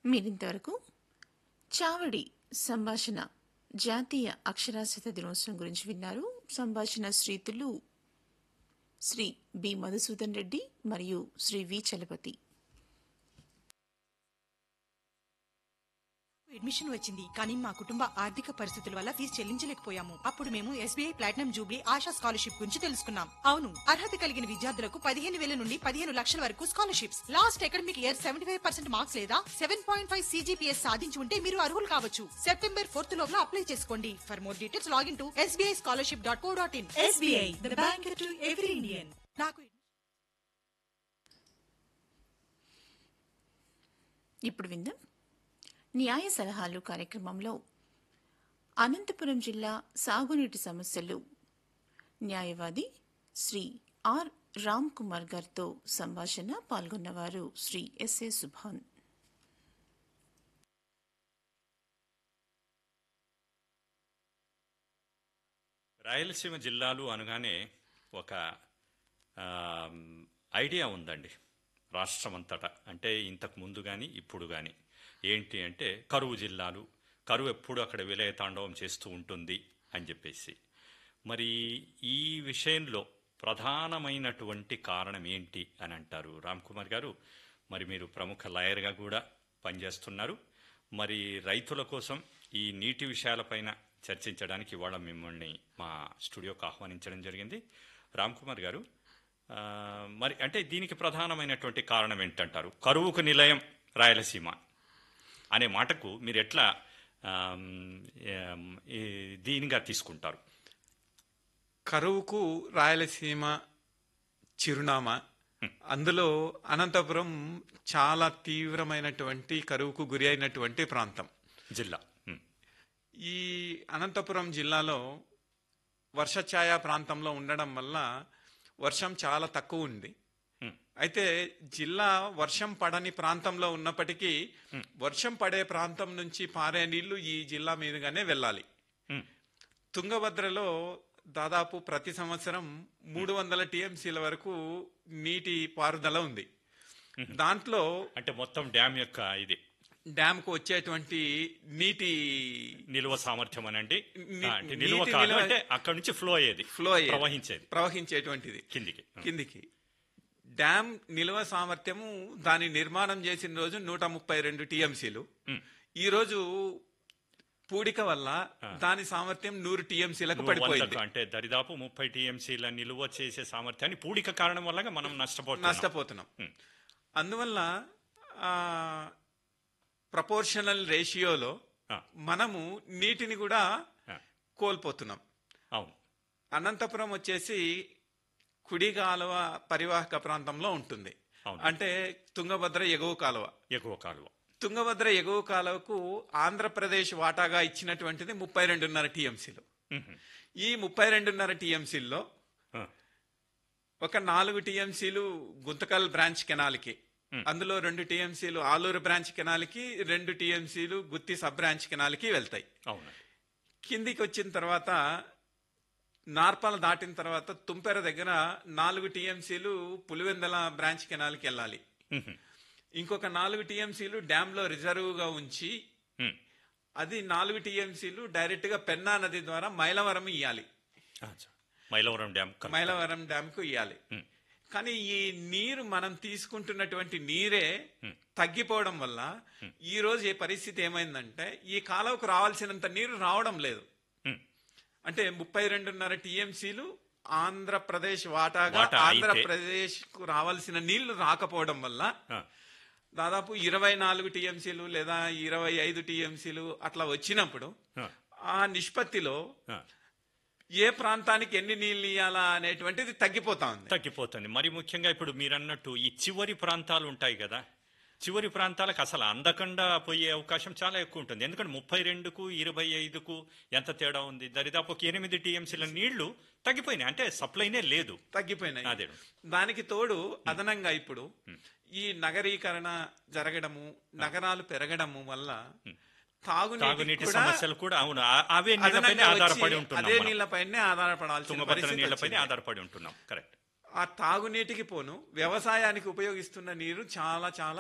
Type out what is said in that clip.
మీరింతవరకు చావడి సంభాషణ జాతీయ అక్షరాస్యత దినోత్సవం గురించి విన్నారు సంభాషణ శ్రీతులు శ్రీ బి మధుసూదన్ రెడ్డి మరియు శ్రీ వి చలపతి అడ్మిషన్ వచ్చింది కానీ మా కుటుంబ ఆర్థిక పరిస్థితుల వల్ల ఫీజు చెల్లించలేకపోయాము అప్పుడు మేము SBI platinum jubilee Asha scholarship గురించి తెలుసుకున్నాం అవును అర్హత కలిగిన విద్యార్థులకు పదిహేను వేల నుండి పదిహేను లక్షల వరకు scholarships last academic year seventy five percent marks లేదా సెవెన్ పాయింట్ ఫైవ్ సీజీపీఎస్ సాధించి ఉంటే మీరు అర్హులు కావచ్చు సెప్టెంబర్ ఫోర్త్ లోపల అప్లై చేసుకోండి for more details login to SBI scholarship dot co dot in SBI the bank to every Indian నాకు ఇప్పుడు విందాం న్యాయ సలహాలు కార్యక్రమంలో అనంతపురం జిల్లా సాగునీటి సమస్యలు న్యాయవాది శ్రీ ఆర్ రామ్ కుమార్ గారితో సంభాషణ పాల్గొన్నవారు శ్రీ ఎస్ఏ సుభాన్ రాయలసీమ జిల్లాలు అనగానే ఒక ఆమ్, ఐడియా ఉందండి రాష్ట్రమంతటా అంటే ఇంతకు ముందు కానీ ఇప్పుడు కానీ ఏంటి అంటే కరువు జిల్లాలు కరువు ఎప్పుడు అక్కడ విలయ తాండవం చేస్తూ ఉంటుంది అని చెప్పేసి మరి ఈ విషయంలో ప్రధానమైనటువంటి కారణం ఏంటి అని అంటారు రామ్ కుమార్ గారు మరి మీరు ప్రముఖ లాయర్గా కూడా పనిచేస్తున్నారు మరి రైతుల కోసం ఈ నీటి విషయాలపైన చర్చించడానికి ఇవాళ మిమ్మల్ని మా స్టూడియోకి ఆహ్వానించడం జరిగింది రామ్ కుమార్ గారు ఆ, మరి అంటే దీనికి ప్రధానమైనటువంటి కారణం ఏంటంటారు కరువుకు నిలయం రాయలసీమ అనే మాటకు మీరు ఎట్లా ఆమ్, ఏం, ఈ దీనిగా తీసుకుంటారు కరువుకు రాయలసీమ చిరునామా అందులో అనంతపురం చాలా తీవ్రమైనటువంటి కరువుకు గురి అయినటువంటి ప్రాంతం జిల్లా ఉమ్, ఈ అనంతపురం జిల్లాలో వర్షఛాయ ప్రాంతంలో ఉండడం వల్ల వర్షం చాలా తక్కువ ఉంది ఉమ్, అయితే జిల్లా వర్షం పడని ప్రాంతంలో ఉన్నప్పటికీ వర్షం పడే ప్రాంతం నుంచి పారే నీళ్లు ఈ జిల్లా మీదుగానే వెళ్ళాలి ఉమ్, తుంగభద్రలో దాదాపు ప్రతి సంవత్సరం మూడు వందల టీఎంసీల వరకు నీటి పారుదల ఉంది దాంట్లో అంటే మొత్తం డ్యామ్ యొక్క ఇది డ్యామ్కు వచ్చేటువంటి నీటి నిల్వ సామర్థ్యం అనండి ని- ఆ, అంటే నిల్వ నీటి కాదు నిల్వ- అంటే అక్కడ నుంచి ఫ్లో అయ్యేది ఫ్లో అయ్యేది. ప్రవహించేది ప్రవహించేటువంటిది కిందికి కిందికి డ్యామ్ నిల్వ సామర్థ్యము దాని నిర్మాణం చేసిన రోజు నూట ముప్పై రెండు టీఎంసీలు ఉమ్. ఈ రోజు పూడిక వల్ల దాని సామర్థ్యం నూరు టీఎంసీలకు నువ్వు పడిపోయింది వందకు అంటే దరిదాపు ముప్పై టీఎంసీల నిల్వ చేసే సామర్థ్యాన్ని పూడిక కారణం వల్ల మనం నష్టపోతున్నాం నష్టపోతున్నాం ఉమ్. అందువల్ల ప్రపోర్షనల్ రేషియోలో ఆ, మనము నీటిని కూడా ఆ, కోల్పోతున్నాం అవును అనంతపురం వచ్చేసి కుడి కాలువ పరివాహక ప్రాంతంలో ఉంటుంది అవును. అంటే తుంగభద్ర ఎగువ కాలువ ఎగువ కాలువ తుంగభద్ర ఎగువ కాలువకు ఆంధ్రప్రదేశ్ వాటాగా ఇచ్చినటువంటిది ముప్పై రెండున్నర టీఎంసీలు ఉహు. ఈ ముప్పై రెండున్నర టీఎంసీల్లో ఆ, ఒక నాలుగు టీఎంసీలు గుంతకల్ బ్రాంచ్ కెనాల్కి అందులో రెండు టీఎంసీలు ఆలూరు బ్రాంచ్ కెనాల్కి రెండు టీఎంసీలు గుత్తి సబ్ బ్రాంచ్ కెనాల్కి వెళ్తాయి అవును కిందికి వచ్చిన తర్వాత నార్పల దాటిన తర్వాత తుంపెర దగ్గర నాలుగు టీఎంసీలు పులివెందల బ్రాంచ్ కెనాల్కి వెళ్ళాలి ఉహు. ఇంకొక నాలుగు టీఎంసీలు డ్యాంలో రిజర్వ్గా ఉంచి ఉమ్. అది నాలుగు టీఎంసీలు డైరెక్ట్గా పెన్నా నది ద్వారా మైలవరం ఇవ్వాలి అచ్చా. మైలవరం డ్యామ్ కనుక. మైలవరం డ్యాంకు ఇవ్వాలి ఉమ్. కానీ ఈ నీరు మనం తీసుకుంటున్నటువంటి నీరే తగ్గిపోవడం వల్ల ఈ రోజు ఈ పరిస్థితి ఏమైందంటే ఈ కాలువకు రావాల్సినంత నీరు రావడం లేదు ఉమ్. అంటే ముప్పై రెండున్నర టీఎంసీలు ఆంధ్రప్రదేశ్ వాటాగా వాటా అయితే- ఆంధ్రప్రదేశ్ కు రావాల్సిన నీళ్లు రాకపోవడం వల్ల ఆ, దాదాపు ఇరవై నాలుగు టీఎంసీలు లేదా ఇరవై ఐదు టీఎంసీలు అట్లా వచ్చినప్పుడు ఆ, ఆ నిష్పత్తిలో ఆ. ఏ ప్రాంతానికి ఎన్ని నీళ్లు ఇవ్వాలా అనేటువంటిది తగ్గిపోతా ఉంది తగ్గిపోతుంది మరి ముఖ్యంగా ఇప్పుడు మీరు అన్నట్టు ఈ చివరి ప్రాంతాలు ఉంటాయి కదా చివరి ప్రాంతాలకు అసలు అందకుండా పోయే అవకాశం చాలా ఎక్కువ ఉంటుంది ఎందుకంటే ముప్పై రెండుకు ఇరవై ఐదుకు ఎంత తేడా ఉంది దరిదాపు ఒక ఎనిమిది టీఎంసీల నీళ్లు తగ్గిపోయినాయి అంటే సప్లైనే లేదు తగ్గిపోయినాయి అదే. దానికి తోడు అదనంగా ఇప్పుడు ఈ నగరీకరణ జరగడము నగరాలు పెరగడము వల్ల తాగునీటి తాగునీటి కూడా సమస్యలు కూడా అవును ఆ- అవే నీళ్లపైనే అదనంగా వచ్చి ఆధారపడి ఉంటున్నాం అదే మనం. నీళ్లపైనే ఆధారపడాల్సిన తుంగభద్ర పరిస్థితి నీళ్లపైనే వచ్చింది. ఆధారపడి ఉంటున్నాం కరెక్ట్ ఆ తాగునీటికి పోను వ్యవసాయానికి ఉపయోగిస్తున్న నీరు చాలా చాలా